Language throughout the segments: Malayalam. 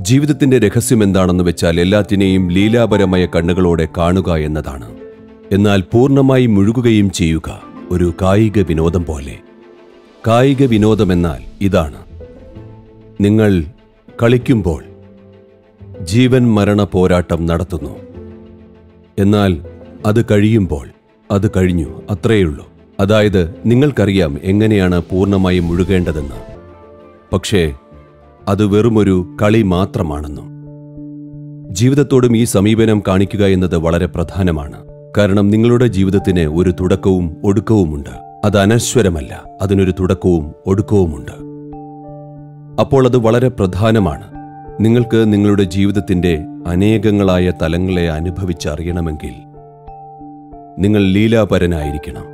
ജീവിതത്തിന്റെ രഹസ്യം എന്താണെന്ന് വെച്ചാൽ എല്ലാത്തിനെയും ലീലാപരമായ കണ്ണുകളോടെ കാണുക എന്നതാണ് എന്നാൽ പൂർണ്ണമായി മുഴുകുകയും ചെയ്യുക ഒരു കായിക വിനോദം പോലെ കായിക വിനോദമെന്നാൽ ഇതാണ് നിങ്ങൾ കളിക്കുമ്പോൾ ജീവൻ മരണ പോരാട്ടം നടത്തുന്നു എന്നാൽ അത് കഴിയുമ്പോൾ അത് കഴിഞ്ഞു അത്രയുള്ളൂ അതായത് നിങ്ങൾക്കറിയാം എങ്ങനെയാണ് പൂർണ്ണമായി മുഴുകേണ്ടതെന്ന് പക്ഷേ അത് വെറുമൊരു കളി മാത്രമാണെന്നും ജീവിതത്തോടും ഈ സമീപനം കാണിക്കുക എന്നത് വളരെ പ്രധാനമാണ് കാരണം നിങ്ങളുടെ ജീവിതത്തിന് ഒരു തുടക്കവും ഒടുക്കവുമുണ്ട് അത് അനശ്വരമല്ല അതിനൊരു തുടക്കവും ഒടുക്കവുമുണ്ട് അപ്പോൾ അത് വളരെ പ്രധാനമാണ് നിങ്ങൾക്ക് നിങ്ങളുടെ ജീവിതത്തിന്റെ അനേകങ്ങളായ തലങ്ങളെ അനുഭവിച്ചറിയണമെങ്കിൽ നിങ്ങൾ ലീലാപരനായിരിക്കണം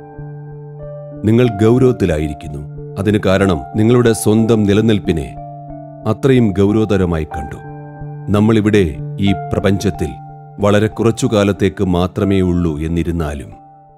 നിങ്ങൾ ഗൗരവത്തിലായിരിക്കുന്നു അതിന് കാരണം നിങ്ങളുടെ സ്വന്തം നിലനിൽപ്പിനെ അത്രയും ഗൗരവതരമായി കണ്ടു നമ്മളിവിടെ ഈ പ്രപഞ്ചത്തിൽ വളരെ കുറച്ചു കാലത്തേക്ക് മാത്രമേ ഉള്ളൂ എന്നിരുന്നാലും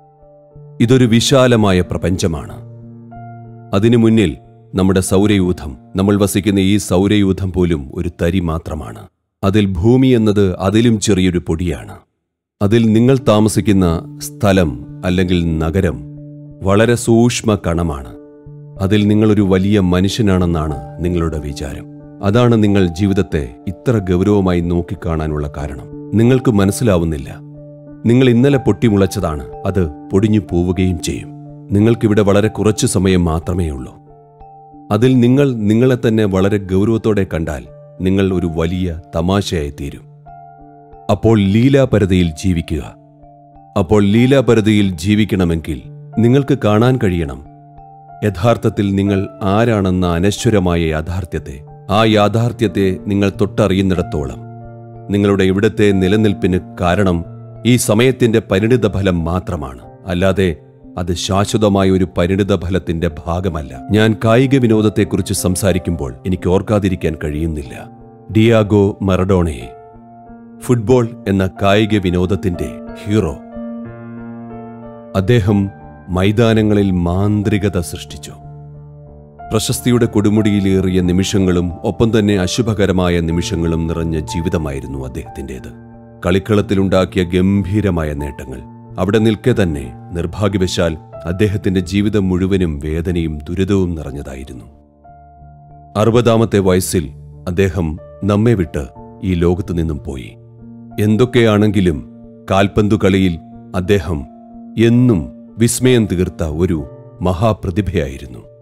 ഇതൊരു വിശാലമായ പ്രപഞ്ചമാണ് അതിനു മുന്നിൽ നമ്മുടെ സൗരയൂഥം നമ്മൾ വസിക്കുന്ന ഈ സൗരയൂഥം പോലും ഒരു തരി മാത്രമാണ് അതിൽ ഭൂമി എന്നത് അതിലും ചെറിയൊരു പൊടിയാണ് അതിൽ നിങ്ങൾ താമസിക്കുന്ന സ്ഥലം അല്ലെങ്കിൽ നഗരം വളരെ സൂക്ഷ്മ കണമാണ് അതിൽ നിങ്ങളൊരു വലിയ മനുഷ്യനാണെന്നാണ് നിങ്ങളുടെ വിചാരം അതാണ് നിങ്ങൾ ജീവിതത്തെ ഇത്ര ഗൗരവമായി നോക്കിക്കാണാനുള്ള കാരണം നിങ്ങൾക്ക് മനസ്സിലാവുന്നില്ല നിങ്ങൾ ഇന്നലെ പൊട്ടിമുളച്ചതാണ് അത് പൊടിഞ്ഞു പോവുകയും ചെയ്യും നിങ്ങൾക്കിവിടെ വളരെ കുറച്ചു സമയം മാത്രമേ ഉള്ളൂ അതിൽ നിങ്ങൾ നിങ്ങളെ തന്നെ വളരെ ഗൗരവത്തോടെ കണ്ടാൽ നിങ്ങൾ ഒരു വലിയ തമാശയായി തീരും അപ്പോൾ ലീലാപരതയിൽ ജീവിക്കുക അപ്പോൾ ലീലാപരതയിൽ ജീവിക്കണമെങ്കിൽ നിങ്ങൾക്ക് കാണാൻ കഴിയണം യഥാർത്ഥത്തിൽ നിങ്ങൾ ആരാണെന്ന അനശ്വരമായ യാഥാർത്ഥ്യത്തെ ആ യാഥാർത്ഥ്യത്തെ നിങ്ങൾ തൊട്ടറിയുന്നിടത്തോളം നിങ്ങളുടെ ഇവിടത്തെ നിലനിൽപ്പിന് കാരണം ഈ സമയത്തിന്റെ പരിണിത ഫലം മാത്രമാണ് അല്ലാതെ അത് ശാശ്വതമായ ഒരു പരിണിത ഫലത്തിന്റെ ഭാഗമല്ല ഞാൻ കായിക വിനോദത്തെക്കുറിച്ച് സംസാരിക്കുമ്പോൾ എനിക്ക് ഓർക്കാതിരിക്കാൻ കഴിയുന്നില്ല ഡിയാഗോ മറഡോണയെ ഫുട്ബോൾ എന്ന കായിക വിനോദത്തിന്റെ ഹീറോ അദ്ദേഹം മൈതാനങ്ങളിൽ മാന്ത്രികത സൃഷ്ടിച്ചു പ്രശസ്തിയുടെ കൊടുമുടിയിലേറിയ നിമിഷങ്ങളും ഒപ്പം തന്നെ അശുഭകരമായ നിമിഷങ്ങളും നിറഞ്ഞ ജീവിതമായിരുന്നു അദ്ദേഹത്തിൻ്റെത് കളിക്കളത്തിലുണ്ടാക്കിയ ഗംഭീരമായ നേട്ടങ്ങൾ അവിടെ നിൽക്കെ തന്നെ നിർഭാഗ്യവശാൽ അദ്ദേഹത്തിന്റെ ജീവിതം മുഴുവനും വേദനയും ദുരിതവും നിറഞ്ഞതായിരുന്നു അറുപതാമത്തെ വയസ്സിൽ അദ്ദേഹം നമ്മെ വിട്ട് ഈ ലോകത്തു നിന്നും പോയി എന്തൊക്കെയാണെങ്കിലും കാൽപന്തു കളിയിൽ അദ്ദേഹം എന്നും വിസ്മയം തീർത്ത ഒരു മഹാപ്രതിഭയായിരുന്നു